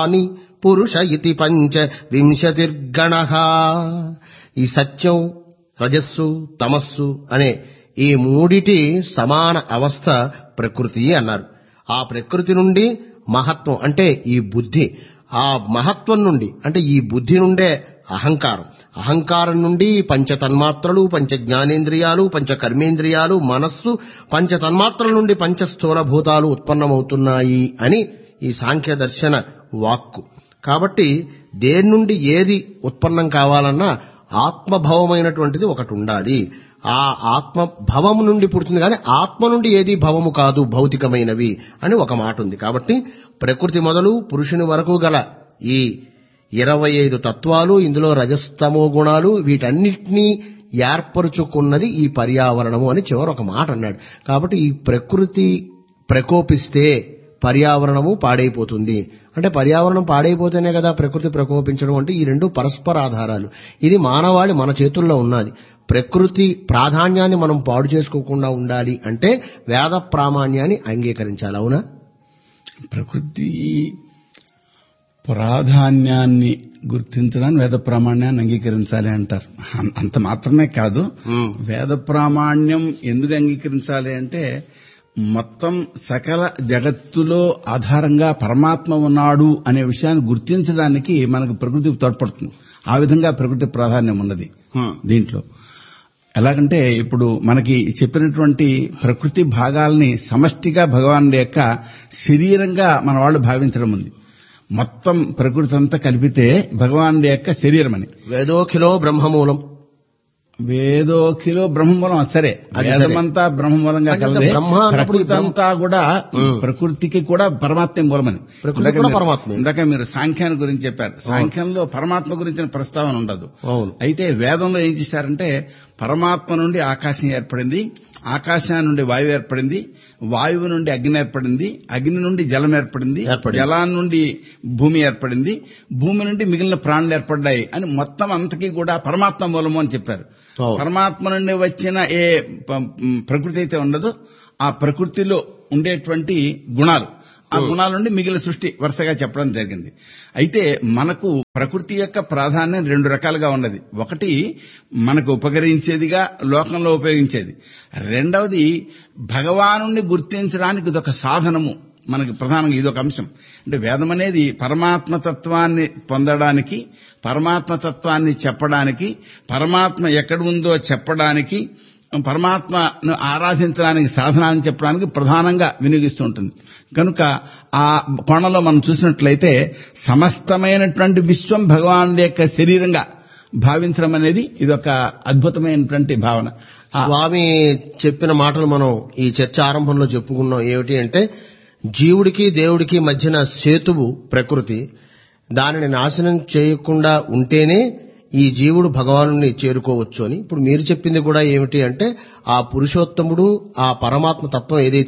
తాని పురుష ఇతి పంచ వింశతిర్గణ ఈ సత్యం రజస్సు తమస్సు అనే ఈ మూడిటి సమాన అవస్థ ప్రకృతి అన్నారు ఆ ప్రకృతి నుండి మహత్వం అంటే ఈ బుద్ధి ఆ మహత్వం నుండి అంటే ఈ బుద్ధి నుండే అహంకారం అహంకారం నుండి పంచ తన్మాత్రలు పంచ జ్ఞానేంద్రియాలు పంచ కర్మేంద్రియాలు మనస్సు పంచ తన్మాత్రల నుండి పంచ స్థూల భూతాలు ఉత్పన్నమవుతున్నాయి అని ఈ సాంఖ్య దర్శన వాక్కు కాబట్టి దేని నుండి ఏది ఉత్పన్నం కావాలన్నా ఆత్మభవమైనటువంటిది ఒకటి ఉండాలి ఆ ఆత్మ భవము నుండి పుడుతుంది కానీ ఆత్మ నుండి ఏది భవము కాదు భౌతికమైనవి అని ఒక మాట ఉంది కాబట్టి ప్రకృతి మొదలు పురుషుని వరకు గల ఈ ఇరవై ఐదు తత్వాలు ఇందులో రజస్తమో గుణాలు వీటన్నిటినీ ఏర్పరుచుకున్నది ఈ పర్యావరణము అని చివరి ఒక మాట అన్నాడు కాబట్టి ఈ ప్రకృతి ప్రకోపిస్తే పర్యావరణము పాడైపోతుంది అంటే పర్యావరణం పాడైపోతేనే కదా ప్రకృతి ప్రకోపించడం అంటే ఈ రెండు పరస్పర ఆధారాలు ఇది మానవాళి మన చేతుల్లో ఉన్నది ప్రకృతి ప్రాధాన్యాన్ని మనం పాడు చేసుకోకుండా ఉండాలి అంటే వేద ప్రామాణ్యాన్ని అంగీకరించాలి అవునా ప్రకృతి ప్రాధాన్యాన్ని గుర్తించడానికి వేద ప్రామాణ్యాన్ని అంగీకరించాలి అంటారు అం- అంత మాత్రమే కాదు మ్మ్. వేద ప్రామాణ్యం ఎందుకు అంగీకరించాలి అంటే మొత్తం సకల జగత్తులో ఆధారంగా పరమాత్మ ఉన్నాడు అనే విషయాన్ని గుర్తించడానికి మనకు ప్రకృతి తోడ్పడుతుంది ఆ విధంగా ప్రకృతి ప్రాధాన్యం ఉన్నది దీంట్లో ఎలాగంటే ఇప్పుడు మనకి చెప్పినటువంటి ప్రకృతి భాగాల్ని సమష్టిగా భగవానుడి యొక్క శరీరంగా మన వాళ్ళు భావించడం ఉంది మొత్తం ప్రకృతి అంతా కలిపితే భగవానుడి యొక్క శరీరం అని వేదోఖిలో బ్రహ్మమూలం వేదోఖిలో బ్రహ్మమూలం సరే అది సరే. వేదమంతా బ్రహ్మమూలంగా అంటే కలదే బ్రహ్మ అన్నప్పుడు ప్రకృతి అంతా కూడా ఈ ప్రకృతికి కూడా పరమాత్మ మూలమని ప్రకృతి ఇందాక కూడా మీరు- పరమాత్మే. ఇందాక మీరు సాంఖ్యాన్ని గురించి చెప్పారు సాంఖ్యంలో పరమాత్మ గురించిన ప్రస్తావన ఉండదు అవును అయితే వేదంలో ఏం చేశారంటే పరమాత్మ నుండి ఆకాశం ఏర్పడింది ఆకాశం నుండి వాయువు ఏర్పడింది వాయువు నుండి అగ్ని ఏర్పడింది అగ్ని నుండి జలం ఏర్పడింది ఏర్పడింది. జలాన్ నుండి భూమి ఏర్పడింది భూమి నుండి మిగిలిన ప్రాణులు ఏర్పడ్డాయి అని మొత్తం అంతకీ కూడా పరమాత్మ మూలము అని చెప్పారు అవును. పరమాత్మ నుండి వచ్చిన ఏ ప- మ్, ప్రకృతి అయితే ఉండదో ఆ ప్రకృతిలో ఉండేటువంటి గుణాలు ఆ గుణాల నుండి మిగిలిన సృష్టి వరుసగా చెప్పడం జరిగింది అయితే మనకు ప్రకృతి యొక్క ప్రాధాన్యం రెండు రకాలుగా ఉన్నది ఒకటి మనకు ఉపకరించేదిగా లోకంలో ఉపయోగించేది రెండవది భగవాను గుర్తించడానికి ఇదొక సాధనము మనకి ప్రధానంగా ఇదొక అంశం అంటే వేదం అనేది పరమాత్మ తత్వాన్ని పొందడానికి పరమాత్మ తత్వాన్ని చెప్పడానికి పరమాత్మ ఎక్కడ ఉందో చెప్పడానికి పరమాత్మను ఆరాధించడానికి సాధన అని చెప్పడానికి ప్రధానంగా వినియోగిస్తూ ఉంటుంది కనుక ఆ కోణంలో మనం చూసినట్లయితే సమస్తమైనటువంటి విశ్వం భగవానుడి యొక్క శరీరంగా భావించడం అనేది ఇదొక అద్భుతమైనటువంటి భావన ఆ స్వామి చెప్పిన మాటలు మనం ఈ చర్చ ఆరంభంలో చెప్పుకున్నాం ఏమిటి అంటే జీవుడికి దేవుడికి మధ్యన సేతువు ప్రకృతి దానిని నాశనం చేయకుండా ఉంటేనే ఈ జీవుడు భగవాను చేరుకోవచ్చు అని ఇప్పుడు మీరు చెప్పింది కూడా ఏమిటి అంటే ఆ పురుషోత్తముడు ఆ పరమాత్మ తత్వం ఏదైతే